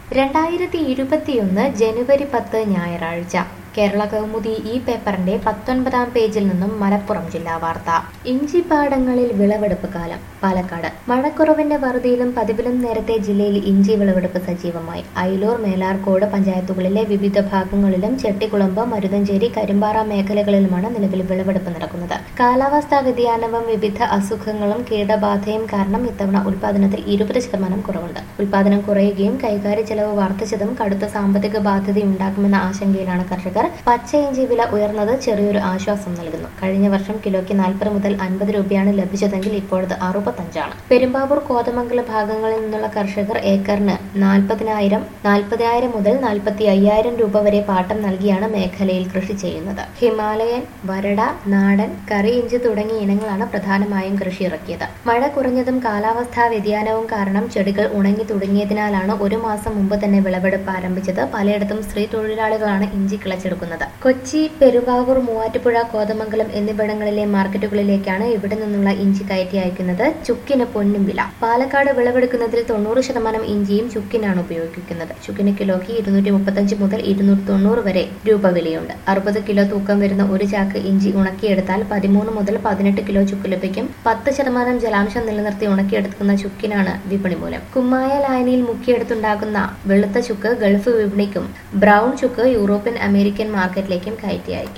രണ്ടായിരത്തി ഇരുപത്തിയൊന്ന് ജനുവരി പത്ത് ഞായറാഴ്ച കേരള കൗമുദി ഈ പേപ്പറിന്റെ പത്തൊൻപതാം പേജിൽ നിന്നും മലപ്പുറം ജില്ലാ വാർത്ത ഇഞ്ചിപ്പാടങ്ങളിൽ വിളവെടുപ്പ് കാലം പാലക്കാട് മഴക്കുറവിന്റെ വറുതിയിലും പതിവിലും നേരത്തെ ജില്ലയിൽ ഇഞ്ചി വിളവെടുപ്പ് സജീവമായി അയിലൂർ മേലാർക്കോട് പഞ്ചായത്തുകളിലെ വിവിധ ഭാഗങ്ങളിലും ചെട്ടിക്കുളമ്പ് മരുതഞ്ചേരി കരിമ്പാറ മേഖലകളിലുമാണ് നിലവിൽ വിളവെടുപ്പ് നടക്കുന്നത് കാലാവസ്ഥാ വ്യതിയാനവും വിവിധ അസുഖങ്ങളും കീടബാധയും കാരണം ഇത്തവണ ഉൽപാദനത്തിൽ ഇരുപത് ശതമാനം കുറവുണ്ട് ഉൽപാദനം കുറയുകയും കൈകാര്യ ചെലവ് വർദ്ധിച്ചതും കടുത്ത സാമ്പത്തിക ബാധ്യതയുണ്ടാക്കുമെന്ന ആശങ്കയിലാണ് കർഷകർ പച്ച ഇഞ്ചി വില ഉയർന്നത് ചെറിയൊരു ആശ്വാസം നൽകുന്നു കഴിഞ്ഞ വർഷം കിലോയ്ക്ക് നാൽപ്പത് മുതൽ അൻപത് രൂപയാണ് ലഭിച്ചതെങ്കിൽ ഇപ്പോഴത് അറുപത്തഞ്ചാണ് പെരുമ്പാവൂർ കോതമംഗലം ഭാഗങ്ങളിൽ നിന്നുള്ള കർഷകർ ഏക്കറിന് നാൽപ്പതിനായിരം നാൽപ്പതിനായിരം മുതൽ നാൽപ്പത്തി അയ്യായിരം രൂപ വരെ പാട്ടം നൽകിയാണ് മേഖലയിൽ കൃഷി ചെയ്യുന്നത് ഹിമാലയൻ വരട നാടൻ കറി ഇഞ്ചി തുടങ്ങിയ ഇനങ്ങളാണ് പ്രധാനമായും കൃഷി ഇറക്കിയത് മഴ കുറഞ്ഞതും കാലാവസ്ഥാ വ്യതിയാനവും കാരണം ചെടികൾ ഉണങ്ങി തുടങ്ങിയതിനാലാണ് ഒരു മാസം മുമ്പ് തന്നെ വിളവെടുപ്പ് ആരംഭിച്ചത് പലയിടത്തും സ്ത്രീ തൊഴിലാളികളാണ് ഇഞ്ചി കിളച്ചെടുക്കുന്നത് കൊച്ചി പെരുമ്പാവൂർ മൂവാറ്റുപുഴ കോതമംഗലം എന്നിവിടങ്ങളിലെ മാർക്കറ്റുകളിലേക്കാണ് ഇവിടെ നിന്നുള്ള ഇഞ്ചി കയറ്റി അയക്കുന്നത് ചുക്കിന് പൊന്നും വില പാലക്കാട് വിളവെടുക്കുന്നതിൽ തൊണ്ണൂറ് ശതമാനം ഇഞ്ചിയും ചുക്കിനാണ് ഉപയോഗിക്കുന്നത് ചുക്കിന് കിലോയ്ക്ക് ഇരുന്നൂറ്റി മുപ്പത്തഞ്ച് മുതൽ ഇരുന്നൂറ്റി തൊണ്ണൂറ് വരെ രൂപ വിലയുണ്ട് അറുപത് കിലോ തൂക്കം വരുന്ന ഒരു ചാക്ക് ഇഞ്ചി ഉണക്കിയെടുത്താൽ പതിമൂന്ന് മുതൽ പതിനെട്ട് കിലോ ചുക്ക് ലഭിക്കും പത്ത് ശതമാനം ജലാംശം നിലനിർത്തി ഉണക്കിയെടുക്കുന്ന ചുക്കിനാണ് വിപണി മൂല്യം കുമ്മായ ലായനിയിൽ മുക്കിയെടുത്തുണ്ടാക്കുന്ന വെളുത്ത ചുക്ക് ഗൾഫ് വിപണിക്കും ബ്രൗൺ ചുക്ക് യൂറോപ്യൻ അമേരിക്കൻ മാർക്കറ്റിലേക്കും കയറ്റി അയക്കും